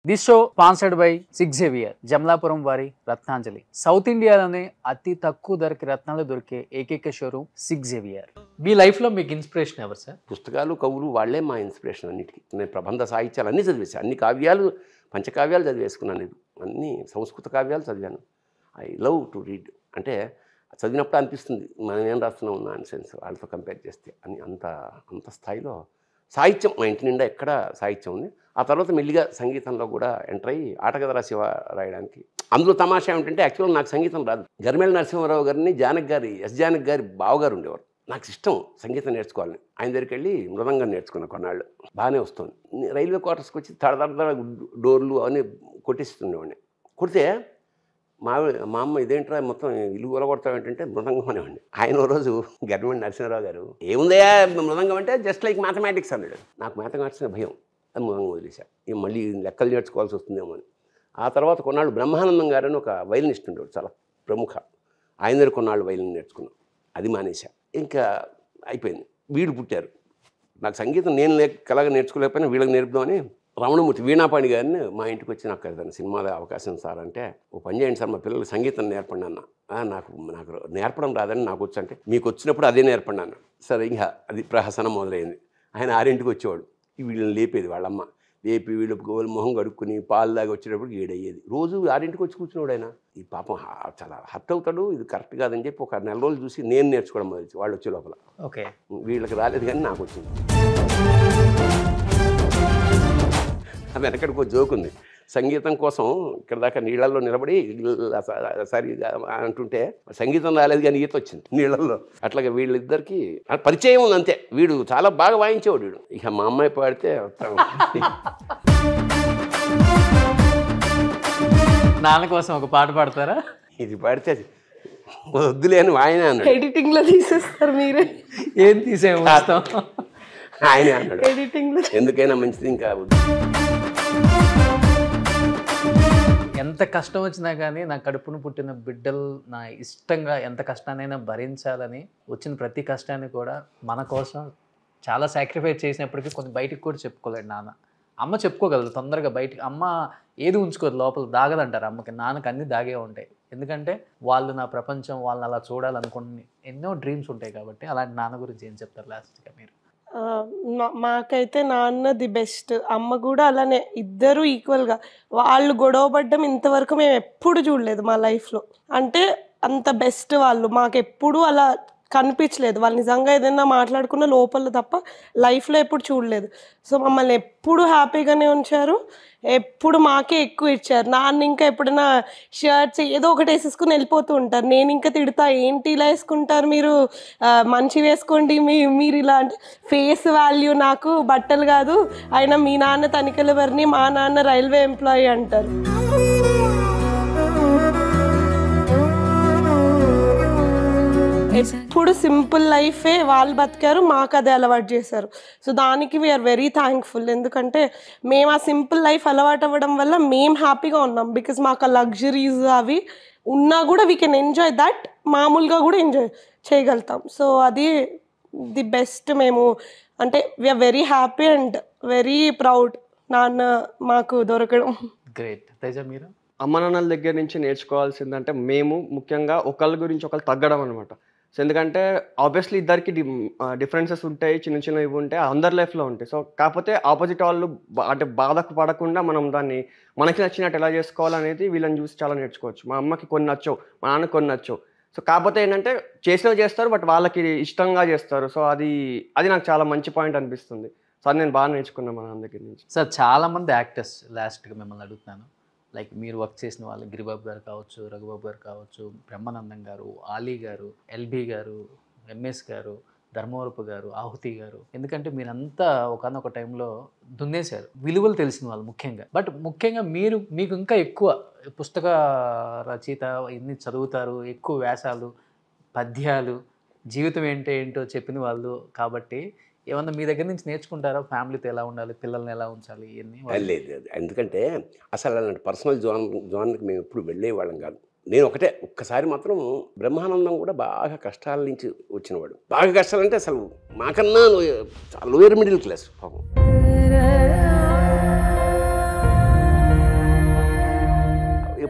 This show sponsored by six Xavier Jamalapuram వారి Ratnanjali south ఇండియాలోనే అతి తక్కువ ధరకి రత్నాలు దొరికే ఏకైక షోరూమ్ సిక్స్ జేవియర్ మీ లైఫ్ లో మీకు ఇన్స్పిరేషన్ ఎవరు సార్ పుస్తకాలు కవులు వాళ్ళే మా ఇన్స్పిరేషన్ అన్నిటికీ నేను ప్రబంధ సాహిత్యాలు అన్నీ చదివేశాను అన్ని కావ్యాలు పంచకావ్యాలు చదివేసుకున్నాను నేను అన్ని సంస్కృత కావ్యాలు చదివాను ఐ లవ్ టు రీడ్ అంటే చదివినప్పుడు అనిపిస్తుంది మనం ఏం రాస్తున్నాం నాన్ సెన్స్ వాళ్ళతో కంపేర్ చేస్తే అని అంత అంత స్థాయిలో సాహిత్యం మా ఇంటి నిండా ఎక్కడ సాహిత్యం ఉంది ఆ తర్వాత మెల్లిగా సంగీతంలో కూడా ఎంటర్ అయ్యి ఆటగదరా శివ రాయడానికి అందులో తమాషా ఏమిటంటే యాక్చువల్ నాకు సంగీతం రాదు గరిమెల నరసింహారావు గారిని జానక్ గారి ఎస్ జానక్ గారి బావగారు ఉండేవారు నాకు ఇష్టం సంగీతం నేర్చుకోవాలని ఆయన దగ్గరికి వెళ్ళి మృదంగం నేర్చుకున్న కొన్నాళ్ళు బాగానే వస్తుంది రైల్వే క్వార్టర్స్కి వచ్చి తడదడ డోర్లు అవన్నీ కొట్టిస్తుండేవాడిని కొడితే మా మా అమ్మ ఇదేంట్రా మొత్తం ఇల్లు కూలగొడతావు ఏంటంటే మృదంగం అనేవాడిని ఆయన ఓ రోజు గవర్నమెంట్ నరసింహరావు గారు ఏముందయా మృదంగం అంటే జస్ట్ లైక్ మ్యాథమెటిక్స్ అన్నాడు నాకు మ్యాథమెటిక్స్ భయం అది మృదంగం వదిలేశా ఇక మళ్ళీ లెక్కలు నేర్చుకోవాల్సి వస్తుందేమో అని ఆ తర్వాత కొన్నాళ్ళు బ్రహ్మానందం గారు అని ఒక వైలినిస్ట్ ఉండేవాడు చాలా ప్రముఖ ఆయన దగ్గర కొన్నాళ్ళు వైలిన్ నేర్చుకున్నాం అది మానేశా ఇంకా అయిపోయింది వీళ్ళు పుట్టారు నాకు సంగీతం నేను లే కలగా నేర్చుకోలేకపోయినా వీళ్ళకి నేర్పుదామని రమణమూర్తి వీణాపాణి గారిని మా ఇంటికి వచ్చి నాకు ఏదైనా సినిమాలో అవకాశం సార్ అంటే ఓ పని చేయండి సార్ మా పిల్లలు సంగీతం నేర్పండి అన్న "ఆ, నాకు నాకు నేర్పడం రాదని నాకు వచ్చు అంటే మీకు వచ్చినప్పుడు అదే నేర్పండి అన్న సరే ఇంకా అది ప్రహసనం మొదలైంది ఆయన ఆరింటికి వచ్చేవాడు ఈ వీళ్ళని లేపేది వాళ్ళమ్మ లేపి వీళ్ళు గోలు మొహం కడుక్కుని పాలు దాగి వచ్చేటప్పుడు ఏడయ్యేది రోజు ఆరింటికి వచ్చి కూర్చున్నాడు ఆయన ఈ పాపం హా- చాలా హర్ట్ అవుతాడు ఇది కరెక్ట్ కాదని చెప్పి ఒక నెల రోజులు చూసి నేను నేర్చుకోవడం మొదలు వాళ్ళు వచ్చే లోపల ఓకే వీళ్ళకి రాలేదు కానీ నాకు వచ్చింది ఆ వెనకడికి ఒక జోక్ ఉంది సంగీతం కోసం ఇక్కడ దాకా నీళ్ళల్లో నిలబడి సరి అంటుంటే సంగీతం రాలేదు కానీ ఈత వచ్చింది నీళ్ళల్లో అట్లాగే వీళ్ళిద్దరికి ఆ పరిచయం ఉంది అంతే వీడు చాలా బాగా వాయించేవాడు వీడు ఇక మా అమ్మాయి పాడితే నాన్న కోసం ఒక పాట పాడతారా ఇది పాడితే వద్దులే అని ఆయనే అన్నాడు ఎడిటింగ్ లో తీసేస్తారు మీరే ఏం తీసేమో వస్తాం ఆయనే అన్నాడు ఎడిటింగ్ లో ఎందుకైనా మంచిది ఇంకా వద్దు. ఎంత కష్టం వచ్చినా కానీ నా కడుపును పుట్టిన బిడ్డలు నా ఇష్టంగా ఎంత కష్టాన్నైనా భరించాలని వచ్చిన ప్రతి కష్టాన్ని కూడా మన కోసం చాలా సాక్రిఫైస్ చేసినప్పటికీ కొన్ని బయటికి కూడా చెప్పుకోలేడు నాన్న అమ్మ చెప్పుకోగలదు తొందరగా బయటికి అమ్మ ఏది ఉంచుకోదు లోపల దాగదంటారు అమ్మకి నాన్నకి అన్ని దాగే ఉంటాయి ఎందుకంటే వాళ్ళు నా ప్రపంచం వాళ్ళని అలా చూడాలనుకుని ఎన్నో డ్రీమ్స్ ఉంటాయి కాబట్టి అలాంటి నాన్న గురించి ఏం చెప్తారు లాస్ట్గా మీరు ఆ, మా- మాకైతే నాన్న ది బెస్ట్ అమ్మ కూడా అలానే ఇద్దరు ఈక్వల్గా వాళ్ళు గొడవ పడ్డం ఇంతవరకు మేము ఎప్పుడు చూడలేదు మా లైఫ్లో అంటే అంత బెస్ట్ వాళ్ళు మాకు ఎప్పుడు అలా కనిపించలేదు వాళ్ళు నిజంగా ఏదైనా మాట్లాడుకున్న లోపల తప్ప లైఫ్లో ఎప్పుడు చూడలేదు సో మమ్మల్ని ఎప్పుడు హ్యాపీగానే ఉంచారు ఎప్పుడు మాకే ఎక్కువ ఇచ్చారు నాన్న ఇంకా ఎప్పుడైనా షర్ట్స్ ఏదో ఒకటి వేసేసుకుని వెళ్ళిపోతూ ఉంటారు నేను ఇంకా తిడతా ఏంటి ఇలా వేసుకుంటారు మీరు ఆ, మంచి వేసుకోండి మీ మీరు ఇలా అంటే ఫేస్ వాల్యూ నాకు బట్టలు కాదు అయినా మీ నాన్న తనిఖీల వారిని మా నాన్న రైల్వే ఎంప్లాయీ అంటారు ఎప్పుడు సింపుల్ లైఫే వాళ్ళు బతికారు మాకు అదే అలవాటు చేశారు సో దానికి వీఆర్ వెరీ థ్యాంక్ఫుల్ ఎందుకంటే మేము ఆ సింపుల్ లైఫ్ అలవాటు అవ్వడం వల్ల మేము హ్యాపీగా ఉన్నాం బికాజ్ మాకు ఆ లగ్జరీస్ అవి ఉన్నా కూడా వీ కెన్ ఎంజాయ్ దట్ మామూలుగా కూడా ఎంజాయ్ చేయగలుగుతాం సో అది ది బెస్ట్ మేము అంటే we're very happy and very proud నాన్న మాకు దొరకడం గ్రేట్ తేజ మీరు అమ్మ నాన్నల దగ్గర నుంచి నేర్చుకోవాల్సిందంటే మేము ముఖ్యంగా ఒకళ్ళ గురించి ఒకళ్ళు తగ్గడం అనమాట సో ఎందుకంటే ఆబ్వియస్లీ ఇద్దరికి డిఫరెన్సెస్ ఉంటాయి చిన్న చిన్న ఇవి ఉంటాయి అందరి లైఫ్లో ఉంటాయి సో కాకపోతే ఆపోజిట్ వాళ్ళు బా- అంటే బాధకు పడకుండా మనం దాన్ని మనకి నచ్చినట్టు ఎలా చేసుకోవాలనేది వీళ్ళని చూసి చాలా నేర్చుకోవచ్చు మా అమ్మకి కొన్ని నచ్చవు మా నాన్నకి కొన్ని నచ్చవు సో కాకపోతే ఏంటంటే చేసినవి చేస్తారు బట్ వాళ్ళకి ఇష్టంగా చేస్తారు సో అది అది నాకు చాలా మంచి పాయింట్ అనిపిస్తుంది సో అది నేను బాగా నేర్చుకున్నాను మా నాన్న దగ్గర నుంచి సార్ చాలా మంది యాక్టర్స్ లాస్ట్గా మిమ్మల్ని అడుగుతున్నాను లైక్ మీరు వర్క్ చేసిన వాళ్ళు గిరిబాబు గారు కావచ్చు రఘుబాబు గారు కావచ్చు బ్రహ్మానందం గారు ఆలీ గారు ఎల్బి గారు ఎంఎస్ గారు ధర్మవరపు గారు ఆహుతి గారు ఎందుకంటే మీరంతా ఒకనొక టైంలో దున్నేశారు విలువలు తెలిసిన వాళ్ళు ముఖ్యంగా బట్ ముఖ్యంగా మీరు మీకు ఇంకా ఎక్కువ పుస్తక రచయిత ఇన్ని చదువుతారు ఎక్కువ వ్యాసాలు పద్యాలు జీవితం ఏంటో ఏంటో చెప్పిన వాళ్ళు కాబట్టి ఏమన్నా మీ దగ్గర నుంచి నేర్చుకుంటారా ఫ్యామిలీతో ఎలా ఉండాలి పిల్లల్ని ఎలా ఉంచాలి ఇవన్నీ లేదు లేదు ఎందుకంటే అసలు అలాంటి పర్సనల్ జోన్ జోన్కి మేము ఎప్పుడు వెళ్ళేవాళ్ళం కాదు నేను ఒకటే ఒక్కసారి మాత్రం బ్రహ్మానందం కూడా బాగా కష్టాల నుంచి వచ్చినవాడు బాగా కష్టాలంటే అసలు మాకన్నా లోయర్ మిడిల్ క్లాస్ పాపం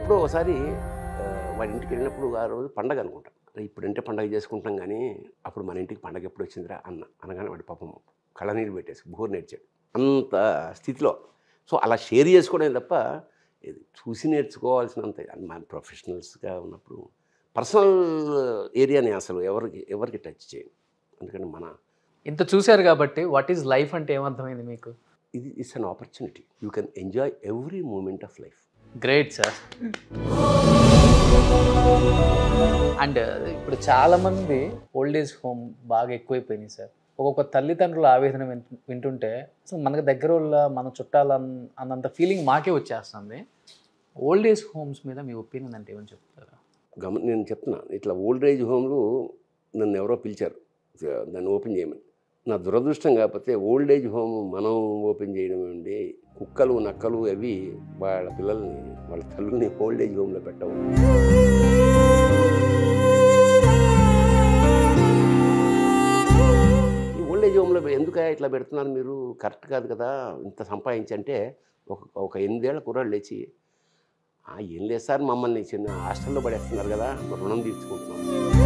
ఎప్పుడో ఒకసారి ఆ, వాడి ఇంటికి వెళ్ళినప్పుడు ఆ రోజు పండగ అనుకుంటా "అరే, ఇప్పుడంటే పండగ చేసుకుంటాం కానీ అప్పుడు మన ఇంటికి పండగ ఎప్పుడు వచ్చిందిరా అన్న అనగానే వాడి పాపం కళ్ళనీరు పెట్టేసి బోర్ నేర్చాడు అంత స్థితిలో సో అలా షేర్ చేసుకోవడం తప్ప ఇది చూసి నేర్చుకోవాల్సినంత మన ప్రొఫెషనల్స్గా ఉన్నప్పుడు పర్సనల్ ఏరియాని అసలు ఎవరికి ఎవరికి టచ్ చేయను ఎందుకంటే మన ఇంత చూశారు కాబట్టి వాట్ ఈజ్ లైఫ్ అంటే ఏమర్థమైంది మీకు ఇది it's an opportunity you can enjoy every moment of life great sir and ఇప్పుడు చాలా మంది ఓల్డ్ ఏజ్ హోమ్ బాగా ఎక్కువైపోయినాయి సార్ ఒక్కొక్క తల్లిదండ్రుల ఆవేదన వింటు- వింటుంటే అసలు మనకు దగ్గర వాళ్ళ మన చుట్టాల అన్- అన్నంత ఫీలింగ్ మాకే వచ్చేస్తుంది ఓల్డ్ ఏజ్ హోమ్స్ మీద మీ ఒపీనియన్ అంటే ఏమని చెప్తారా గమ నేను చెప్తున్నా ఇట్లా ఓల్డ్ ఏజ్ హోమ్లు నన్ను ఎవరో పిలిచారు దాన్ని ఓపెన్ చేయమని నా దురదృష్టం కాకపోతే ఓల్డ్ ఏజ్ హోమ్ మనం ఓపెన్ చేయడం ఏంటి కుక్కలు నక్కలు అవి వాళ్ళ పిల్లల్ని వాళ్ళ తల్లుల్ని ఓల్డ్ ఏజ్ హోమ్లో పెట్టవు ఈ ఓల్డ్ ఏజ్ హోమ్లో ఎందుకు ఇట్లా పెడుతున్నారు మీరు కరెక్ట్ కాదు కదా ఇంత సంపాదించి అంటే ఒక ఒక ఎనిమిదేళ్ల కుర్రాడు లేచి "ఆ, ఏం లేదు సార్ మమ్మల్ని చిన్న హాస్టల్లో పడేస్తున్నారు కదా మరి రుణం తీర్చుకుంటున్నాం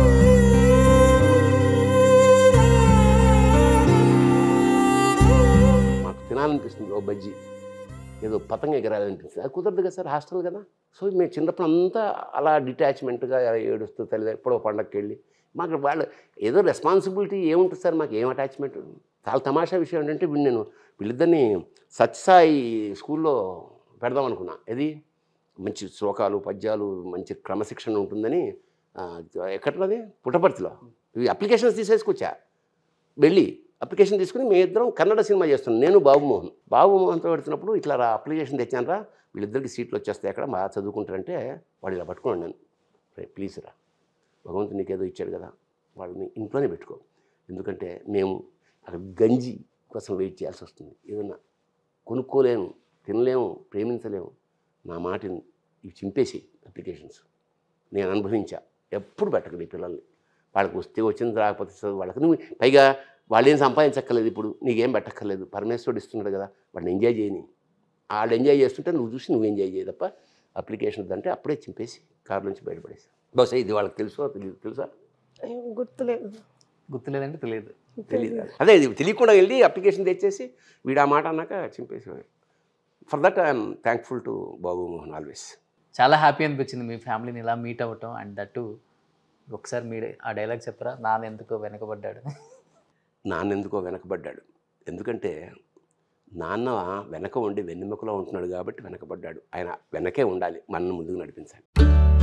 మాకు తినాలనిపిస్తుంది ఓ బజ్జీ ఏదో పతంగ ఎగరాలనిపిస్తుంది అది కుదరదు కదా సార్ హాస్టల్ కదా సో మేము చిన్నప్పుడు అంతా అలా డిటాచ్మెంట్గా ఏడుస్తూ తల్లి ఎప్పుడో పండగకి వెళ్ళి మాకు వాళ్ళు ఏదో రెస్పాన్సిబిలిటీ ఏముంటుంది సార్ మాకు ఏం అటాచ్మెంట్ చాలా తమాషా విషయం ఏంటంటే వీళ్ళు నేను వీళ్ళిద్దరిని సత్యసాయి స్కూల్లో పెడదాం అనుకున్నా ఇది మంచి శ్లోకాలు పద్యాలు మంచి క్రమశిక్షణ ఉంటుందని ఆ, ఎక్కడది పుట్టపర్తిలో ఇవి అప్లికేషన్స్ తీసేసుకొచ్చా వెళ్ళి అప్లికేషన్ తీసుకుని మీ ఇద్దరం కన్నడ సినిమా చేస్తున్నాం నేను బాబుమోహన్ బాబుమోహన్తో పెడుతున్నప్పుడు ఇట్లా రా అప్లికేషన్ తెచ్చాను రా వీళ్ళిద్దరికి సీట్లు వచ్చేస్తాయి అక్కడ బాగా చదువుకుంటారంటే వాడు ఇలా పట్టుకున్నాను నేను రే ప్లీజ్ రా భగవంతుడు నీకేదో ఇచ్చాడు కదా వాళ్ళని ఇంట్లోనే పెట్టుకో ఎందుకంటే మేము అక్కడ గంజి కోసం వెయిట్ చేయాల్సి వస్తుంది ఏదన్నా కొనుక్కోలేము తినలేము ప్రేమించలేము నా మాటని ఇవి చింపేసి అప్లికేషన్స్ నేను అనుభవించా ఎప్పుడు పెట్టకండి ఈ పిల్లల్ని వాళ్ళకి వస్తే వచ్చింది రాకపోతే చదువు వాళ్ళకి నువ్వు పైగా వాళ్ళు ఏం సంపాదించక్కర్లేదు ఇప్పుడు నీకేం పెట్టక్కర్లేదు పరమేశ్వరుడు ఇస్తున్నాడు కదా వాడిని ఎంజాయ్ చేయని వాళ్ళు ఎంజాయ్ చేస్తుంటే నువ్వు చూసి నువ్వు ఎంజాయ్ చేయ తప్ప అప్లికేషన్ అంటే అప్పుడే చింపేసి కారు నుంచి బయటపడేసి బహుశా ఇది వాళ్ళకి తెలుసో తెలియదు తెలుసా అయ్యో, గుర్తులేదు గుర్తులేదంటే తెలియదు తెలియదు అదే ఇది తెలియకుండా వెళ్ళి అప్లికేషన్ తెచ్చేసి వీడు ఆ మాట అన్నాక చింపేసేవాడు for that I'm thankful to Babu Mohan always చాలా హ్యాపీ అనిపించింది మీ ఫ్యామిలీని ఇలా మీట్ అవ్వటం అండ్ దట్టు ఒకసారి మీ ఆ డైలాగ్ చెప్పరా నాన్న ఎందుకో వెనకబడ్డాడు నాన్నెందుకో వెనకబడ్డాడు ఎందుకంటే నాన్న వెనక ఉండి వెన్నెముకలో ఉంటున్నాడు కాబట్టి వెనకబడ్డాడు ఆయన వెనకే ఉండాలి మనల్ని ముందుకు నడిపించాలి